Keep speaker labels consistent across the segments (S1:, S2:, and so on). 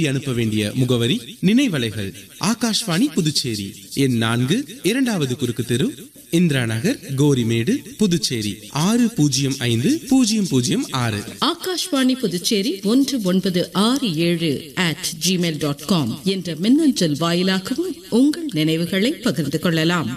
S1: எழுதி அனுப்ப வேண்டிய முகவரி நினைவலைகள் ஆகாஷ்வாணி புதுச்சேரி எண் நான்கு இரண்டாவது குறுக்கு தெரு இந்திரா நகர் கோரிமேடு புதுச்சேரி ஆறு பூஜ்ஜியம் ஐந்து பூஜ்ஜியம் பூஜ்ஜியம் ஆறு
S2: ஆகாஷ்வாணி புதுச்சேரி ஒன்று ஒன்பது ஆறு ஏழு அட் ஜிமெயில் டாட் காம் என்ற மின்னஞ்சல் வாயிலாகவும் உங்கள் நினைவுகளை பகிர்ந்து கொள்ளலாம்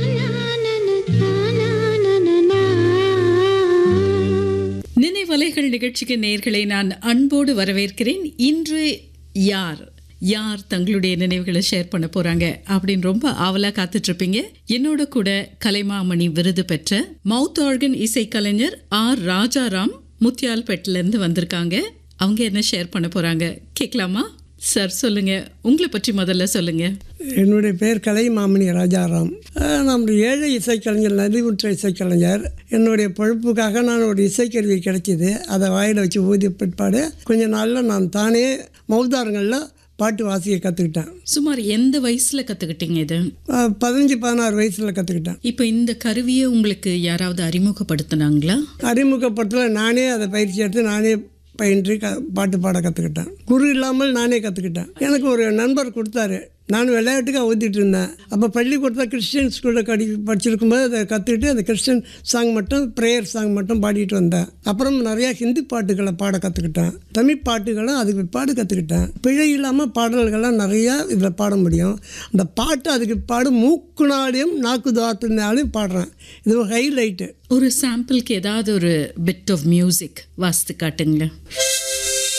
S2: நினைவலைகள் நிகழ்ச்சிக்கு நேர்களை நான் அன்போடு வரவேற்கிறேன் இன்று யார் யார் தங்களுடைய நினைவுகளை ஷேர் பண்ண போறாங்க அப்படின்னு ரொம்ப ஆவலா காத்துட்டு இருப்பீங்க என்னோட கூட கலைமாமணி விருது பெற்ற மவுத் ஆர்கன் இசைக்கலைஞர் ஆர் ராஜாராம் முத்தியால்பேட்டில இருந்து வந்திருக்காங்க அவங்க என்ன ஷேர் பண்ண போறாங்க கேட்கலாமா சார் சொல்லுங்க உங்களை பற்றி முதல்ல சொல்லுங்க
S3: என்னுடைய பெயர் கலை மாமணி ராஜாராம் அஹ், நான் ஒரு ஏழை இசைக்கலைஞர் நலிவுற்ற இசைக்கலைஞர் என்னுடைய பொழப்புக்காக நான் ஒரு இசைக்கருவி கிடைச்சிது அதை வாயில் வச்சு ஊதிய பிற்பாடு கொஞ்ச நாளில் நான் தானே மௌதாரங்களில் பாட்டு வாசிக்க கற்றுக்கிட்டேன்
S2: சுமார் எந்த வயசுல கத்துக்கிட்டீங்க இது
S3: பதினஞ்சு பதினாறு வயசில் கற்றுக்கிட்டேன்
S2: இப்போ இந்த கருவியை உங்களுக்கு யாராவது அறிமுகப்படுத்தினாங்களா
S3: அறிமுகப்படத்தில் நானே அதை பயிற்சி எடுத்து நானே பயின்று க பாட்டு பாட கற்றுக்கிட்டேன் குரு இல்லாமல் நானே கற்றுக்கிட்டேன் எனக்கு ஒரு நண்பர் கொடுத்தாரு நான் விளையாட்டுக்காக ஊற்றிட்டு இருந்தேன் அப்போ பள்ளிக்கூடத்தில் கிறிஸ்டியன் ஸ்கூலில் கடி படிச்சிருக்கும்போது அதை கற்றுக்கிட்டு அந்த கிறிஸ்டியன் சாங் மட்டும் ப்ரேயர் சாங் மட்டும் பாடிட்டு வந்தேன் அப்புறம் நிறையா ஹிந்தி பாட்டுகளை பாட கற்றுக்கிட்டேன் தமிழ் பாட்டுகளும் அதுக்கு பாடு கற்றுக்கிட்டேன் பிழை இல்லாமல் பாடல்கள்லாம் நிறையா இதில் பாட முடியும் அந்த பாட்டு அதுக்கு பாடு மூக்குனாலையும் நாக்கு தாத்தினாலையும் பாடுறேன் இது ஒரு ஹைலைட்டு
S2: ஒரு சாம்பிளுக்கு ஏதாவது ஒரு பிட் ஆஃப் மியூசிக் வாசித்து காட்டுங்களேன்